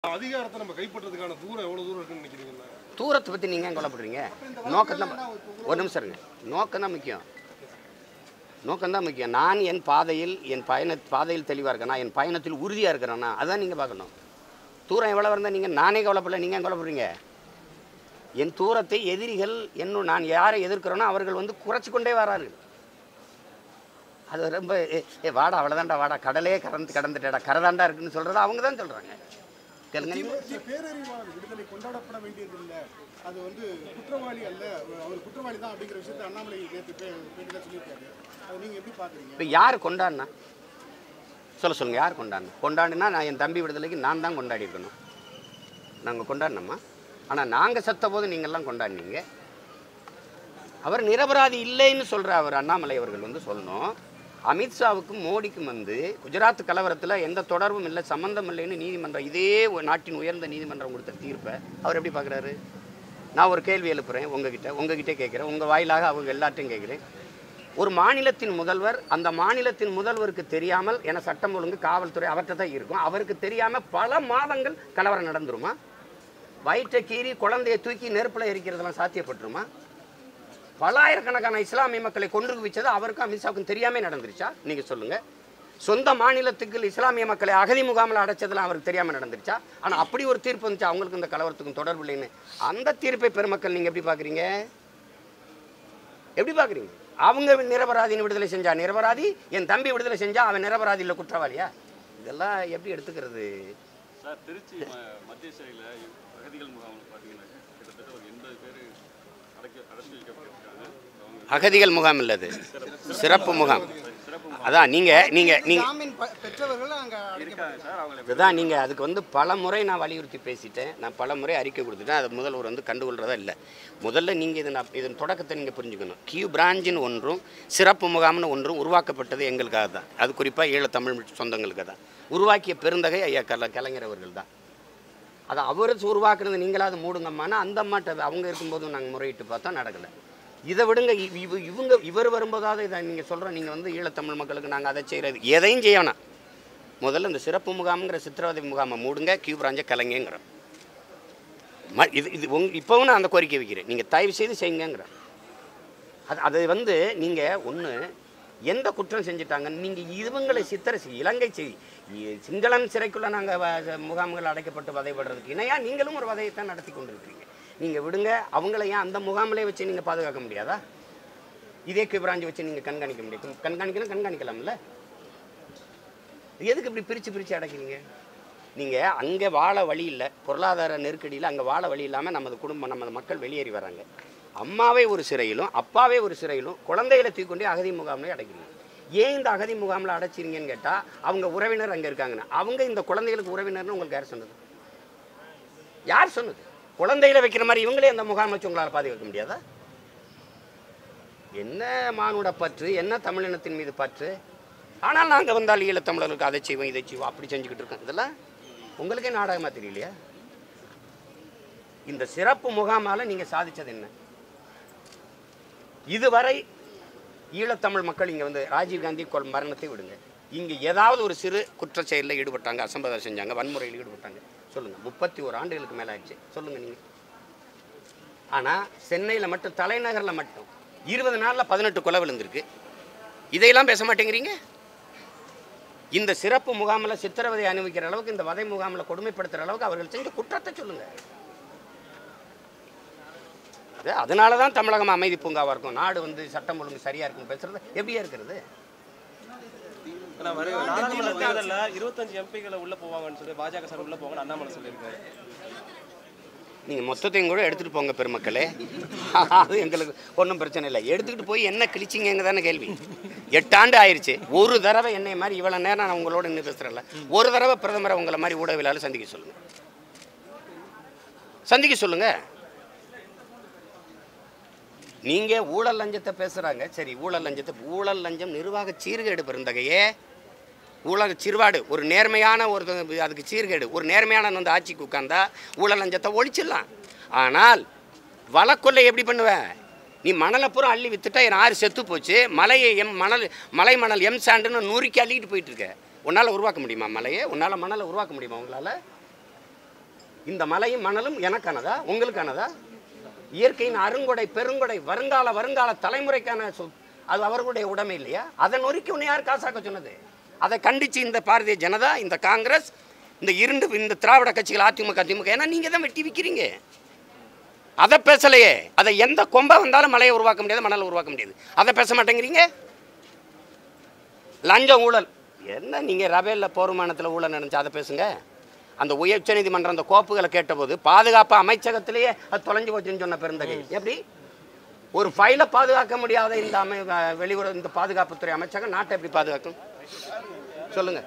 அதிகாரத்தை நம்ம கைப்பற்றதுக்கான தூரம் எவ்வளவு தூரம் இருக்குன்னு நினைக்கிறீங்க தூரத்தை பற்றி நீங்கள் ஏன் கவலைப்படுறீங்க நோக்கம் தான் ஒரு நிமிஷம் இருங்க நோக்கம் தான் முக்கியம் நோக்கம் தான் முக்கியம் நான் என் பாதையில் என் பயண பாதையில் தெளிவாக இருக்கேனா என் பயணத்தில் உறுதியாக இருக்கிறேன்னா அதான் நீங்கள் பார்க்கணும் தூரம் எவ்வளோ இருந்தால் நீங்கள் நானே கவலைப்படல நீங்கள் ஏன் கவலைப்படுறீங்க என் தூரத்தை எதிரிகள் என்னும் நான் யாரை எதிர்க்கிறேனோ அவர்கள் வந்து குறைச்சி கொண்டே வரார்கள் அது ரொம்ப ஏ ஏ, வாடா அவ்வளோதான்டா வாடா கடலே கடந்து கடந்துட்டேடா கரதாண்டா இருக்குன்னு சொல்கிறது அவங்க தான் சொல்கிறாங்க கேளுங்க நீங்க. பேரறிவாளர் விடுதலை கொண்டாடப்பட வேண்டியதில்லை அது வந்து குற்றவாளி அல்ல அவர் குற்றவாளி தான் அப்படிங்கிற விஷயத்தை அண்ணாமலை நேற்று பேட்டியில் சொல்லியிருக்காரு அதை நீங்கள் எப்படி பார்க்குறீங்க இப்போ யார் கொண்டாடினா சொல்ல சொல்லுங்கள் யார் கொண்டாடினா கொண்டாடினா நான் என் தம்பி விடுதலைக்கு நான் தான் கொண்டாடி இருக்கணும் நாங்கள் கொண்டாடினோமா ஆனால் நாங்கள் செத்த போது நீங்கள்லாம் கொண்டாடினீங்க அவர் நிரபராதி இல்லைன்னு சொல்கிற அவர் அண்ணாமலை அவர்கள் வந்து சொல்லணும் அமித்ஷாவுக்கும் மோடிக்கும் வந்து குஜராத் கலவரத்தில் எந்த தொடர்பும் இல்லை சம்மந்தம் இல்லைன்னு நீதிமன்றம் இதே ஒரு நாட்டின் உயர்ந்த நீதிமன்றம் கொடுத்த தீர்ப்பை அவர் எப்படி பார்க்குறாரு நான் ஒரு கேள்வி எழுப்புறேன் உங்ககிட்ட உங்ககிட்ட கேட்குறேன் உங்கள் வாயிலாக அவங்க எல்லார்ட்டையும் கேட்குறேன் ஒரு மாநிலத்தின் முதல்வர் அந்த மாநிலத்தின் முதல்வருக்கு தெரியாமல் என சட்டம் ஒழுங்கு காவல்துறை அவர்கிட்ட தான் இருக்கும் அவருக்கு தெரியாமல் பல மாதங்கள் கலவரம் நடந்துருமா வயிற்றை கீறி குழந்தையை தூக்கி நெருப்பில் எரிக்கிறதெல்லாம் சாத்தியப்பட்டுருமா பல்லாயிரக்கணக்கான இஸ்லாமிய மக்களை கொன்று குவிச்சது அவருக்கும் அமித்ஷாவுக்கும் தெரியாமே நடந்துருச்சா நீங்கள் சொல்லுங்கள் சொந்த மாநிலத்துக்கு இஸ்லாமிய மக்களை அகதி முகாமில் அடைச்சதெல்லாம் அவருக்கு தெரியாமல் நடந்துருச்சா ஆனால் அப்படி ஒரு தீர்ப்பு வந்துச்சு அவங்களுக்கு இந்த கலவரத்துக்கும் தொடர்பு இல்லைன்னு அந்த தீர்ப்பை பெருமக்கள் நீங்கள் எப்படி பார்க்குறீங்க எப்படி பார்க்குறீங்க அவங்க நிரபராதின்னு விடுதலை செஞ்சா நிரபராதி என் தம்பி விடுதலை செஞ்சா அவன் நிரபராதி இல்லை குற்றவாளியா இதெல்லாம் எப்படி எடுத்துக்கிறது சார் திருச்சி ம- மத்திய சிறையில் அகதிகள் முகாமில் பார்த்தீங்கன்னா கிட்டத்தட்ட ஒரு எண்பது பேர் அடைக்க அடைச்சி வைக்கப்பட்டிருக்காங்க அவங்க அகதிகள் முகாம் இல்லது சிறப்பு முகாம் அதான் நீங்கள் நீங்கள் நீங்கள் ஜாமீன் பெ- பெற்றவர்கள் அங்கே இருக்காங்க சார் அவங்களை இதுதான் நீங்கள் அதுக்கு வந்து பல முறை நான் வலியுறுத்தி பேசிட்டேன் நான் பல முறை அறிக்கை கொடுத்துட்டேன் அதை முதல்வர் வந்து கண்டுகொள்றதா இல்லை முதல்ல நீங்கள் இதன் அப்- இதன் தொடக்கத்தை நீங்கள் புரிஞ்சுக்கணும் கியூ பிராஞ்சின்னு ஒன்றும் சிறப்பு முகாம்னு ஒன்றும் உருவாக்கப்பட்டது எங்களுக்காக தான் அது குறிப்பாக ஈழத்தமிழ் சொந்தங்களுக்கு தான் உருவாக்கிய பெருந்தகை ஐயா கல கலைஞர் அவர்கள் தான் அதை அவர் உருவாக்குனது நீங்களாவது மூடுங்கம்மானா அந்த அம்மாட்ட அவங்க இருக்கும்போதும் நாங்கள் முறையிட்டு பார்த்தா நடக்கலை இதை விடுங்க இவ்- இவ- இவங்க இவர் வரும்போதாவது இதை நீங்கள் சொல்கிற நீங்கள் வந்து ஈழத்தமிழ் மக்களுக்கு நாங்கள் அதை செய்கிறது எதையும் செய்யணும் முதல்ல இந்த சிறப்பு முகாம்ங்கிற சித்திரவதை முகாமை மூடுங்க கியூ பிராஞ்சை கலைங்கிறோம் ம இது இது உங் இப்போவும் நான் அந்த கோரிக்கை வைக்கிறேன் நீங்கள் தயவு செய்து செய்யுங்கிறேன் அது அது வந்து நீங்கள் ஒன்று எந்த குற்றம் செஞ்சிட்டாங்க நீங்கள் இவங்களை சித்திர இலங்கை செய்தி இ- சிங்களம் சிறைக்குள்ளே நாங்கள் முகாம்கள் அடைக்கப்பட்டு வதைப்படுறதுக்கு இணையா நீங்களும் ஒரு வதையைத்தான் நடத்தி கொண்டிருக்கிறீங்க நீங்கள் விடுங்க அவங்கள ஏன் அந்த முகாமிலே வச்சு நீங்கள் பாதுகாக்க முடியாதா இதே கிபிராஞ்சி வச்சு நீங்கள் கண்காணிக்க முடியும் கண்காணிக்கலாம் கண்காணிக்கலாம்ல எதுக்கு இப்படி பிரித்து பிரித்து அடைக்கிறீங்க நீங்கள் அங்கே வாழ வழி இல்லை பொருளாதார நெருக்கடியில் அங்கே வாழ வழி இல்லாமல் நமது குடும்பம் நமது மக்கள் வெளியேறி வராங்க அம்மாவே ஒரு சிறையிலும் அப்பாவே ஒரு சிறையிலும் குழந்தைகளை தூக்கொண்டே அகதி முகாமில் அடைக்கிறீங்க ஏன் இந்த அகதி முகாமில் அடைச்சிருங்கன்னு கேட்டால் அவங்க உறவினர் அங்கே இருக்காங்கன்னு அவங்க இந்த குழந்தைகளுக்கு உறவினர்னு உங்களுக்கு யார் சொன்னது யார் சொன்னது குழந்தைகளை வைக்கிற மாதிரி இவங்களே அந்த முகாம் வச்சு உங்களால் பாதுகாக்க முடியாதா என்ன மானுட பற்று என்ன தமிழினத்தின் மீது பற்று ஆனால் நாங்கள் வந்தால் ஈழத்தமிழர்களுக்கு அதை செய்வோம் இதை செய்வோம் அப்படி செஞ்சுக்கிட்டு இருக்கோம் இதெல்லாம் உங்களுக்கே நாடகமாக தெரியலையா இந்த சிறப்பு முகாமால் நீங்கள் சாதிச்சது என்ன இதுவரை ஈழத்தமிழ் மக்கள் இங்கே வந்து ராஜீவ்காந்தி கொல் மரணத்தை விடுங்க இங்கே ஏதாவது ஒரு சிறு குற்றச் செயலில் ஈடுபட்டாங்க அசம்பதம் செஞ்சாங்க வன்முறையில் ஈடுபட்டாங்க சொல்லுங்கள் முப்பத்தி ஒரு ஆண்டுகளுக்கு மேலே ஆச்சு சொல்லுங்கள் நீங்கள் ஆனால் சென்னையில் மட்டும் தலைநகரில் மட்டும் இருபது நாளில் பதினெட்டு கொலை விழுந்திருக்கு இதையெல்லாம் பேச மாட்டேங்கிறீங்க இந்த சிறப்பு முகாமில் சித்திரவதை அனுபவிக்கிற அளவுக்கு இந்த வதை முகாமில் கொடுமைப்படுத்துகிற அளவுக்கு அவர்கள் செஞ்ச குற்றத்தை சொல்லுங்க அது அதனால தான் தமிழகம் அமைதி பூங்காவாக இருக்கும் நாடு வந்து சட்டம் ஒழுங்கு சரியாக இருக்கும் பேசுறது எப்படியா இருக்கிறது ஆனா வர நாடாளுமன்ற தேர்தல்ல இருபத்தஞ்சு எம்பிகளை உள்ள போவாங்கன்னு சொல்லி பாஜக சார் உள்ள போவாங்கன்னு அண்ணாமலை சொல்லியிருக்காரு நீங்கள் மொத்தத்தையும் கூட எடுத்துகிட்டு போங்க பெருமக்களே அது எங்களுக்கு ஒன்றும் பிரச்சனை இல்லை எடுத்துக்கிட்டு போய் என்ன கிழிச்சிங்க தானே கேள்வி எட்டாண்டு ஆயிருச்சு ஒரு தடவை என்னை மாதிரி இவ்வளோ நேரம் நான் உங்களோட இன்னும் பேசுகிறேன்ல ஒரு தடவை பிரதமரை உங்களை மாதிரி ஊடகவியலாளர் சந்திக்க சொல்லுங்கள் சந்திக்க சொல்லுங்கள் நீங்கள் ஊழல் லஞ்சத்தை பேசுகிறாங்க சரி ஊழல் லஞ்சத்தை ஊழல் லஞ்சம் நிர்வாக சீர்கேடு பெருந்தகையே ஊழல் சிறுவாடு ஒரு நேர்மையான ஒரு அதுக்கு சீர்கேடு ஒரு நேர்மையான வந்து ஆட்சிக்கு உட்காந்தா ஊழல் லஞ்சத்தை ஒழிச்சிடலாம் ஆனால் வழக்கொல்லை எப்படி பண்ணுவ நீ மணலை பூரா அள்ளி வித்துட்டா என் ஆறு செத்து போச்சு மலையை எம் மணல் மலை மணல் எம் சாண்டுன்னு நூறுக்கி அள்ளிக்கிட்டு போயிட்டு இருக்க உன்னால் உருவாக்க முடியுமா மலையை உன்னால் மணலை உருவாக்க முடியுமா உங்களால் இந்த மலையும் மணலும் எனக்கானதா உங்களுக்கானதா இயற்கையின் அருங்கொடை பெருங்கொடை வருங்கால வருங்கால தலைமுறைக்கான சொல் அது அவர்களுடைய உடைமை இல்லையா அதை நொறுக்கி உன்னை யார் காசாக்க சொன்னது அதை கண்டிச்சு இந்த பாரதிய ஜனதா இந்த காங்கிரஸ் இந்த இரண்டு இந்த திராவிட கட்சிகள் அதிமுக திமுக ஏன்னா நீங்கள் தான் வெட்டி விற்கிறீங்க அதை பேசலையே அதை எந்த கொம்பை வந்தாலும் மலையை உருவாக்க முடியாது மணலை உருவாக்க முடியாது அதை பேச மாட்டேங்கிறீங்க லஞ்சம் ஊழல் என்ன நீங்கள் ரபேலில் போர்மானத்தில் ஊழல் நினைச்சு அதை பேசுங்க அந்த உயர்ச்ச நீதிமன்றம் அந்த கோப்புகளை கேட்டபோது பாதுகாப்பு அமைச்சகத்திலேயே அது தொலைஞ்சு போச்சுன்னு சொன்ன பெருந்தகை எப்படி ஒரு ஃபைலை பாதுகாக்க முடியாத இந்த அமை வெளியுறவு இந்த பாதுகாப்புத்துறை அமைச்சகம் நாட்டை எப்படி பாதுகாக்கும் சொல்லுங்க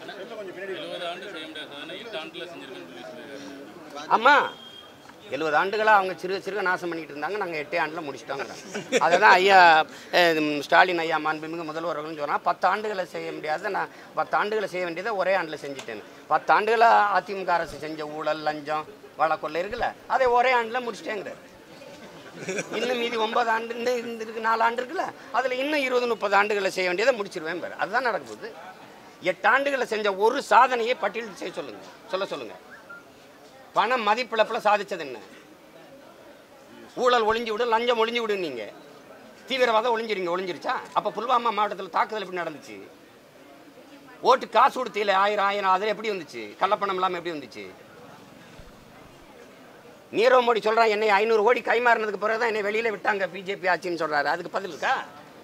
ஆமா எழுபது ஆண்டுகளாக அவங்க சிறுக சிறுக நாசம் பண்ணிட்டு இருந்தாங்க நாங்கள் எட்டே ஆண்டில் முடிச்சிட்டோங்க அதை தான் ஐயா அஹ், ஸ்டாலின் ஐயா மாண்புமிகு முதல்வர் அவர்களும் சொன்னால் பத்து ஆண்டுகளை செய்ய முடியாத நான் பத்து ஆண்டுகளை செய்ய வேண்டியதை ஒரே ஆண்டில் செஞ்சுட்டேன் பத்து ஆண்டுகளாக அதிமுக அரசு செஞ்ச ஊழல் லஞ்சம் வழக்கொள்ளை இருக்குல்ல அதை ஒரே ஆண்டில் முடிச்சிட்டேங்கிறார் இன்னும் மீதி ஒன்பது ஆண்டு இன்னும் இருந்திருக்கு நாலு ஆண்டு இருக்குல்ல அதில் இன்னும் இருபது முப்பது ஆண்டுகளை செய்ய வேண்டியதை முடிச்சிருவேன் பாரு அதுதான் நடக்க போகுது எட்டு ஆண்டுகளை செஞ்ச ஒரு சாதனையை பட்டியலிட்டு செய்ய சொல்லுங்க சொல்ல சொல்லுங்க பணம் மதிப்பிழப்பில் சாதிச்சது என்ன ஊழல் ஒளிஞ்சு விடு லஞ்சம் ஒளிஞ்சு விடு நீங்க தீவிரவாதம் ஒளிஞ்சிருங்க ஒளிஞ்சிருச்சா அப்போ புல்வாமா மாவட்டத்தில் தாக்குதல் எப்படி நடந்துச்சு ஓட்டு காசு கொடுத்தீல ஆயிரம் ஆயிரம் அதில் எப்படி வந்துச்சு கள்ளப்பணம் இல்லாமல் எப்படி வந்துச்சு நீரவ் மோடி சொல்றான் என்னை ஐநூறு கோடி கைமாறினதுக்கு பிறகு தான் என்னை வெளியில விட்டாங்க பிஜேபி ஆட்சின்னு சொல்றாரு அதுக்கு பதில் இருக்கா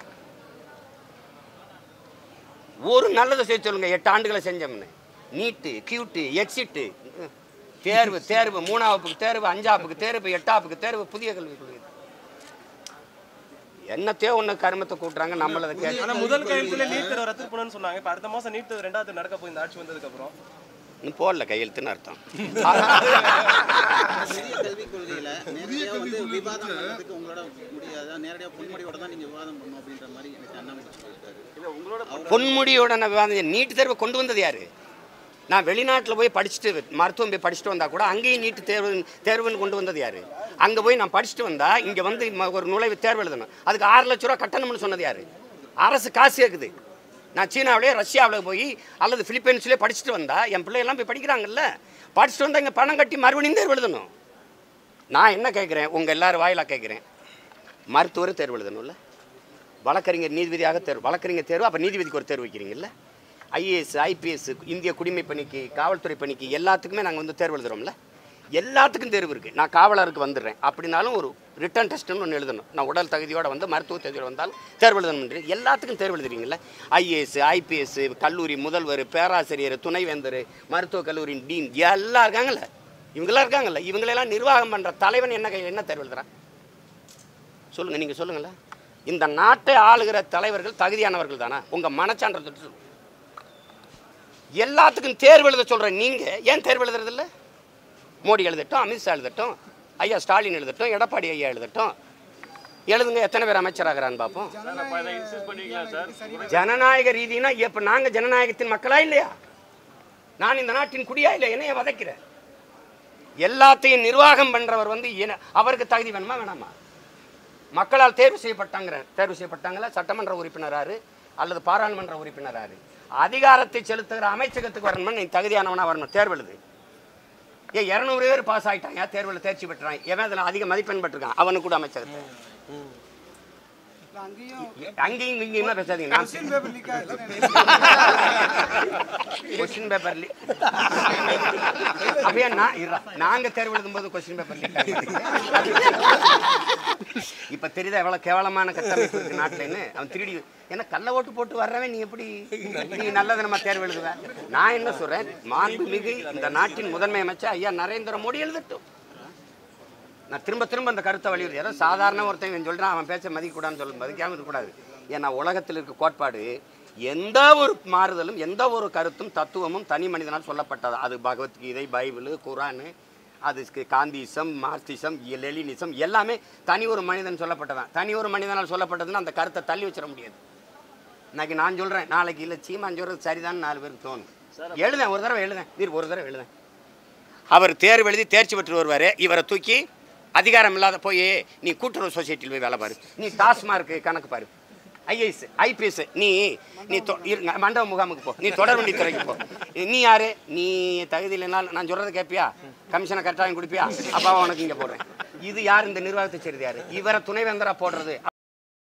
ஒரு நல்லதை செய்ய சொல்லுங்க எட்டு ஆண்டுகளை செஞ்சோம்னு நீட்டு கியூட்டு எக்ஸிட்டு தேர்வு தேர்வு மூணாவதுக்கு தேர்வு அஞ்சாப்புக்கு தேர்வு எட்டாப்புக்கு தேர்வு புதிய கல்விக் கொள்கை என்னத்தையோ ஒன்று கருமத்தை கூட்டுறாங்க நம்மள அதை கேட்க ஆனா முதல் கையெழுத்துல நீட் தேர்வு ரத்து பண்ணணும்னு சொன்னாங்க இப்ப அடுத்த மாசம் நீட் தேர்வு ரெண்டாவது நடக்க போய் இந்த ஆட்சி வந்ததுக்கு அப்புறம் இன்னும் போடல கையெழுத்துன்னு அர்த்தம் புதிய கல்விக் கொள்கையில நேரடியா வந்து விவாதம் பண்றதுக்கு உங்களோட முடியாதா நேரடியா பொன்முடியோட தான் நீங்க விவாதம் பண்ணணும் அப்படின்ற மாதிரி எனக்கு அண்ணாமலை சொல்லியிருக்காரு பொன்முடியோட நான் விவாதம் நீட் தேர்வை கொண்டு வந்தது யாரு நான் வெளிநாட்டில் போய் படிச்சுட்டு மருத்துவம் போய் படிச்சுட்டு வந்தா கூட அங்கேயும் நீட் தேர்வு தேர்வுன்னு கொண்டு வந்தது யாரு அங்கே போய் நான் படிச்சுட்டு வந்தா இங்கே வந்து ம- ஒரு நுழைவு தேர்வு எழுதணும் அதுக்கு ஆறு லட்ச ரூபா கட்டணம்னு சொன்னது யாரு அரசு காசு கேட்குது நான் சீனாவிலே ரஷ்யாவில் போய் அல்லது பிலிப்பைன்ஸ்லேயே படிச்சுட்டு வந்தா என் பிள்ளையெல்லாம் போய் படிக்கிறாங்கல்ல படிச்சுட்டு வந்தா இங்கே பணம் கட்டி மறுபடியும் தேர்வு எழுதணும் நான் என்ன கேட்குறேன் உங்கள் எல்லாரும் வாயிலாக கேட்குறேன் மருத்துவர் தேர்வு எழுதணும்ல வழக்கறிஞர் நீதிபதியாக தேர்வு வழக்கறிஞர் தேர்வு அப்போ நீதிபதிக்கு ஒரு தேர்வு வைக்கிறீங்கல்ல ஐஏஎஸ் ஐபிஎஸ் இந்திய குடிமை பணிக்கு காவல்துறை பணிக்கு எல்லாத்துக்குமே நாங்கள் வந்து தேர்வு எழுதுறோம்ல எல்லாத்துக்கும் தேர்வு இருக்குது நான் காவலருக்கு வந்துடுறேன் அப்படின்னாலும் ஒரு ரிட்டன் டெஸ்ட்னு ஒன்று எழுதணும் நான் உடல் தகுதியோடு வந்து மருத்துவ தகுதியோடு வந்தால் தேர்வு எழுதணும் எல்லாத்துக்கும் தேர்வு எழுதுறீங்கல்ல ஐஏஎஸ் ஐபிஎஸ் கல்லூரி முதல்வர் பேராசிரியர் துணைவேந்தர் மருத்துவக் கல்லூரியின் டீன் எல்லாம் இருக்காங்கல்ல இவங்கெல்லாம் இருக்காங்கல்ல இவங்களெல்லாம் நிர்வாகம் பண்ணுற தலைவன் என்ன கையில் என்ன தேர்வு எழுதுறான் சொல்லுங்க நீங்க சொல்லுங்களேன் இந்த நாட்டை ஆளுகிற தலைவர்கள் தகுதியானவர்கள் தானே உங்க மனச்சான்ற தொட்டு சொல்லுங்க. எல்லாத்துக்கும் தேர்வு எழுத சொல்ற நீங்க ஏன் தேர்வு எழுதுறது இல்ல மோடி எழுதட்டும் அமித்ஷா எழுதட்டும் ஐயா ஸ்டாலின் எழுதட்டும் எடப்பாடி ஐயா எழுதட்டும் எழுதுங்க எத்தனை பேர் அமைச்சராகிறான்னு பார்ப்போம் சார் அப்ப இதை இன்சிஸ்ட் பண்ணிக்கலாம் சார் ஜனநாயக ரீதினா இப்ப நாங்க ஜனநாயகத்தின் மக்களா இல்லையா நான் இந்த நாட்டின் குடியா இல்லை என்னைய வதைக்கிறேன் எல்லாத்தையும் நிர்வாகம் பண்றவர் வந்து என்ன- அவருக்கு தகுதி வேணுமா வேணாமா மக்களால் தேர்வு செய்யப்பட்டாங்கிற தேர்வு செய்யப்பட்டாங்களா சட்டமன்ற உறுப்பினராரு அல்லது பாராளுமன்ற உறுப்பினராரு அதிகாரத்தை செலுத்துகிற அமைச்சகத்துக்கு வரணுமா நீ தகுதியானவனா வரணும் தேர்வு எழுது ஏன் இரநூறு பேர் பாஸ் ஆயிட்டாங்க தேர்வில் தேர்ச்சி பெற்றான் எவன் அதில் அதிக மதிப்பெண் பெற்றிருக்கான் அவனுக்கு கூட அமைச்சகத்தை அங்கேயும் அங்கேயும் இங்கேயுமா பேசாதீங்க நான் கொஸ்டின் பேப்பர் லீக் ஆச்சு கொஸ்டின் பேப்பர் அப்படியே நான் இருடா. நாங்க தேர்வு எழுதும்போது கொஸ்டின் பேப்பர் இப்ப தெரியுதா எவ்வளவு கேவலமான கட்டமைப்பு இருக்கு நாட்டுலன்னு அவன் திருடி ஏன்னா கள்ள ஓட்டு போட்டு வர்றவன் நீ எப்படி நீ நல்லதை நம்ம தேர்வு எழுதுவ நான் என்ன சொல்றேன் மாண்புமிகு இந்த நாட்டின் முதன்மை அமைச்சர் ஐயா நரேந்திர மோடி எழுதட்டும் நான் திரும்ப திரும்ப அந்த கருத்தை வலியுறுத்தி ஏதோ சாதாரண ஒருத்தன் இவன் சொல்றான் அவன் பேச்ச மதிக்கக்கூடாதுன்னு சொல்ல மதிக்காமல் இருக்கக்கூடாது ஏன்னா உலகத்தில் இருக்க கோட்பாடு எந்த ஒரு மாறுதலும் எந்த ஒரு கருத்தும் தத்துவமும் தனி மனிதனால் சொல்லப்பட்டது அது பகவத்கீதை பைபிள் குரானு அது ஸ்கி- காந்திசம் மார்க்சிசம் இ- லெனினிசம் எல்லாமே தனி ஒரு மனிதன் சொல்லப்பட்டதான் தனி ஒரு மனிதனால் சொல்லப்பட்டதுன்னு அந்த கருத்தை தள்ளி வச்சிட முடியாது இன்னைக்கு நான் சொல்றேன் நாளைக்கு இல்லை சீமான் சொல்றது சரிதான் நாலு பேருக்கு தோணும் எழுதேன் ஒரு தடவை எழுதேன் நீர் ஒரு தடவை எழுதேன் அவர் தேர்வு எழுதி தேர்ச்சி பெற்று வருவார் இவரை தூக்கி அதிகாரம் இல்லாத போய் நீ கூட்டுறவு சொசைட்டியில் போய் வேலை பாரு நீ டாஸ்மார்க்கு கணக்கு பாரு ஐஏஎஸ் ஐபிஎஸ் நீ நீ தொ- இருங்க மண்டப முகாமுக்கு போ நீ தொடர்வண்டி துறைக்கு போ நீ யாரு நீ தகுதி இல்லைனாலும் நான் சொல்றதை கேட்பியா கமிஷனை கரெக்டாக கொடுப்பியா அப்பா உனக்கு இங்கே போடுறேன் இது யார் இந்த நிர்வாகத்தை செய்கிறது யாரு இவரை துணைவேந்தரா போடுறது